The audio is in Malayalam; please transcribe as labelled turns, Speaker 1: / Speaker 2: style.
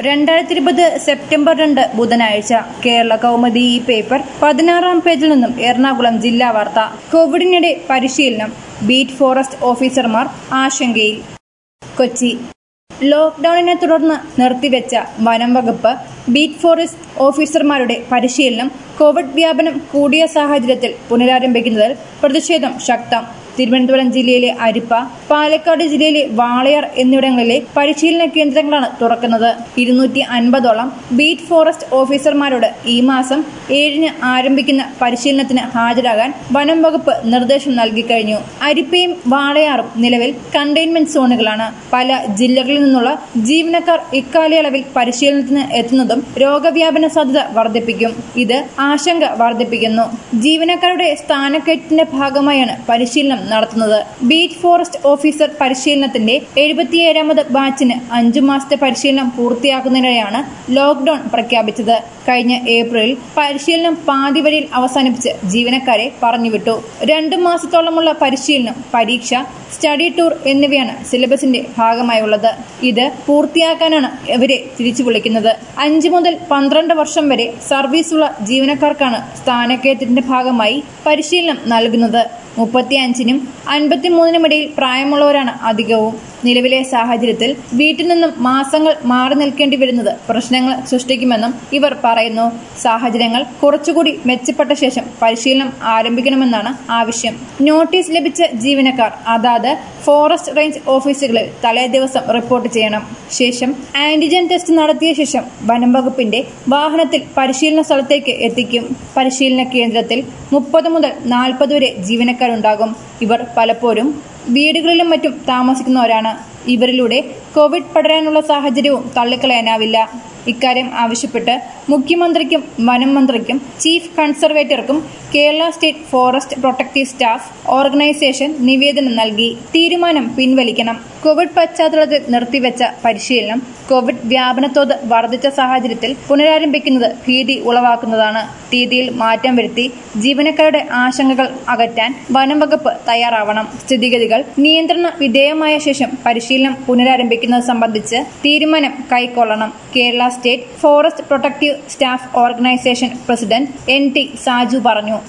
Speaker 1: രണ്ടായിരത്തി ഇരുപത് സെപ്റ്റംബർ രണ്ട് ബുധനാഴ്ച കേരള കൗമുദി ഈ പേപ്പർ പതിനാറാം പേജിൽ നിന്നും എറണാകുളം ജില്ലാ വാർത്ത കോവിഡിനിടെ പരിശീലനം ബീറ്റ് ഫോറസ്റ്റ് ഓഫീസർമാർ ആശങ്കയിൽ കൊച്ചി ലോക്ക്ഡൌണിനെ തുടർന്ന് നിർത്തിവെച്ച വനം വകുപ്പ് ബീറ്റ് ഫോറസ്റ്റ് ഓഫീസർമാരുടെ പരിശീലനം കോവിഡ് വ്യാപനം കൂടിയ സാഹചര്യത്തിൽ പുനരാരംഭിക്കുന്നതിൽ പ്രതിഷേധം ശക്തം തിരുവനന്തപുരം ജില്ലയിലെ അരിപ്പ പാലക്കാട് ജില്ലയിലെ വാളയാർ എന്നിവിടങ്ങളിലെ പരിശീലന കേന്ദ്രങ്ങളാണ് തുറക്കുന്നത് ഇരുന്നൂറ്റി അൻപതോളം ബീറ്റ് ഫോറസ്റ്റ് ഓഫീസർമാരോട് ഈ മാസം ഏഴിന് ആരംഭിക്കുന്ന പരിശീലനത്തിന് ഹാജരാകാൻ വനം വകുപ്പ് നിർദ്ദേശം നൽകിക്കഴിഞ്ഞു അരിപ്പയും വാളയാറും നിലവിൽ കണ്ടെയ്ൻമെന്റ് സോണുകളാണ് പല ജില്ലകളിൽ നിന്നുള്ള ജീവനക്കാർ ഇക്കാലയളവിൽ പരിശീലനത്തിന് എത്തുന്നതും രോഗവ്യാപന സാധ്യത വർദ്ധിപ്പിക്കും ഇത് ആശങ്ക വർദ്ധിപ്പിക്കുന്നു ജീവനക്കാരുടെ സ്ഥാനക്കയറ്റത്തിന്റെ ഭാഗമായാണ് പരിശീലനം നടത്തുന്നത് ബീറ്റ് ഫോറസ്റ്റ് ഓഫീസർ പരിശീലനത്തിന്റെ എഴുപത്തിയേഴാമത് ബാച്ചിന് അഞ്ചു മാസത്തെ പരിശീലനം പൂർത്തിയാക്കുന്നതിനിടെയാണ് ലോക്ഡൌൺ പ്രഖ്യാപിച്ചത് കഴിഞ്ഞ ഏപ്രിലിൽ പരിശീലനം പാതി വഴിയിൽ അവസാനിപ്പിച്ച് ജീവനക്കാരെ പറഞ്ഞുവിട്ടു രണ്ടു മാസത്തോളമുള്ള പരിശീലനം പരീക്ഷ സ്റ്റഡി ടൂർ എന്നിവയാണ് സിലബസിന്റെ ഭാഗമായുള്ളത് ഇത് പൂർത്തിയാക്കാനാണ് ഇവരെ തിരിച്ചു വിളിക്കുന്നത് അഞ്ചു മുതൽ പന്ത്രണ്ട് വർഷം വരെ സർവീസുള്ള ജീവനക്കാർക്കാണ് സ്ഥാനക്കയറ്റത്തിന്റെ ഭാഗമായി പരിശീലനം നൽകുന്നത് മുപ്പത്തിയഞ്ചിനും അൻപത്തിമൂന്നിനും ഇടയിൽ പ്രായമുള്ളവരാണ് അധികവും നിലവിലെ സാഹചര്യത്തിൽ വീട്ടിൽ നിന്നും മാസങ്ങൾ മാറി നിൽക്കേണ്ടി വരുന്നത് പ്രശ്നങ്ങൾ സൃഷ്ടിക്കുമെന്നും ഇവർ പറയുന്നു സാഹചര്യങ്ങൾ കുറച്ചുകൂടി മെച്ചപ്പെട്ട ശേഷം പരിശീലനം ആരംഭിക്കണമെന്നാണ് ആവശ്യം നോട്ടീസ് ലഭിച്ച ജീവനക്കാർ അതാത് ഫോറസ്റ്റ് റേഞ്ച് ഓഫീസുകളിൽ തലേ ദിവസം റിപ്പോർട്ട് ചെയ്യണം ശേഷം ആന്റിജൻ ടെസ്റ്റ് നടത്തിയ ശേഷം വനം വകുപ്പിന്റെ വാഹനത്തിൽ പരിശീലന സ്ഥലത്തേക്ക് എത്തിക്കും പരിശീലന കേന്ദ്രത്തിൽ മുപ്പത് മുതൽ നാൽപ്പത് വരെ ജീവനക്കാരുണ്ടാകും ഇവർ പലപ്പോഴും വീടുകളിലും മറ്റും താമസിക്കുന്നവരാണ് ഇവരിലൂടെ കോവിഡ് പടരാനുള്ള സാഹചര്യവും തള്ളിക്കളയാനാവില്ല ഇക്കാര്യം ആവശ്യപ്പെട്ട് മുഖ്യമന്ത്രിക്കും വനം മന്ത്രിക്കും ചീഫ് കൺസർവേറ്റർക്കും Kerala state forest protective staff organisation നിവേദനം നൽകി തീരുമാനം പിൻവലിക്കണം കോവിഡ് പശ്ചാത്തലത്തിൽ നിർത്തിവെച്ച പരിശീലനം കോവിഡ് വ്യാപനത്തോത് വർദ്ധിച്ച സാഹചര്യത്തിൽ പുനരാരംഭിക്കുന്നത് ഭീതി ഉളവാക്കുന്നതാണ് തീയതിയിൽ മാറ്റം വരുത്തി ജീവനക്കാരുടെ ആശങ്കകൾ അകറ്റാൻ വനം വകുപ്പ് തയ്യാറാവണം സ്ഥിതിഗതികൾ നിയന്ത്രണ വിധേയമായ ശേഷം പരിശീലനം പുനരാരംഭിക്കുന്നത് സംബന്ധിച്ച് തീരുമാനം കൈക്കൊള്ളണം Kerala state forest protective staff organisation president N T Saju പറഞ്ഞു